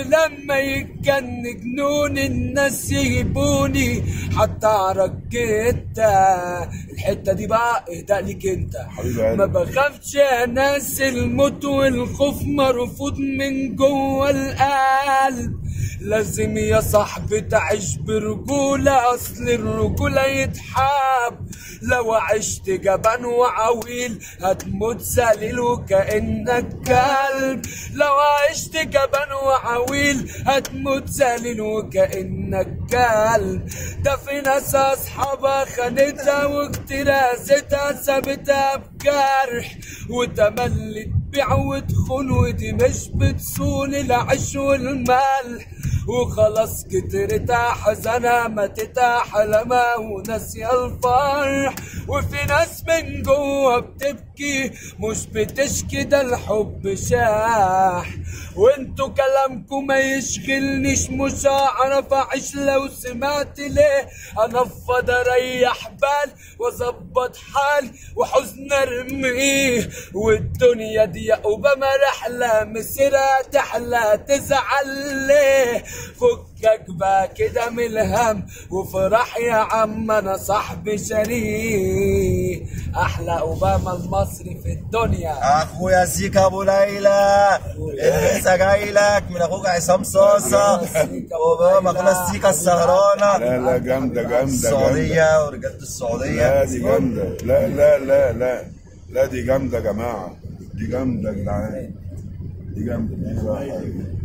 ولما يتجن جنون الناس يجيبوني حتى اعرف جتا الحته دي بقى اهدى ليك انت حبيب قلبي. ما بخافش يا ناس الموت والخوف مرفوض من جوه القلب لازم يا صاحبي تعيش برجولة أصل الرجولة يتحاب لو عشت جبان وعويل هتموت ذليل وكأنك كلب لو عشت جبان وعويل هتموت ذليل وكأنك كلب ده في ناس أصحابها خانتها وكتير أذتها سابتها بجرح وتملت تبيع وتخون ودي مش بتصون العيش والملح وخلاص كترت احزانها ماتت احلامها وناسيه الفرح وفي ناس من جوه بتبكي مش بتشكي ده الحب شاح وانتوا كلامكم ما يشغلنيش مش هعرف اعيش لو سمعت ليه انفض اريح بال واظبط حالي وحزن ارميه والدنيا دي يا اوباما رحله مسيرها تحلى تزعل ليه فكك بقى كده من الهم وفرح يا عم انا صاحبي شريك احلى اوباما المصري في الدنيا اخويا سيكا ابو ليلى لسه جاي لك من اخوك عصام صاصه وبابا اخونا سيكا السهرانه لا لا جامدة جامدة جامدة السعوديه ورجاله لا السعوديه دي جامدة لا لا لا لا لا دي جامدة يا جماعة دي جامدة يا جدعان دي جامدة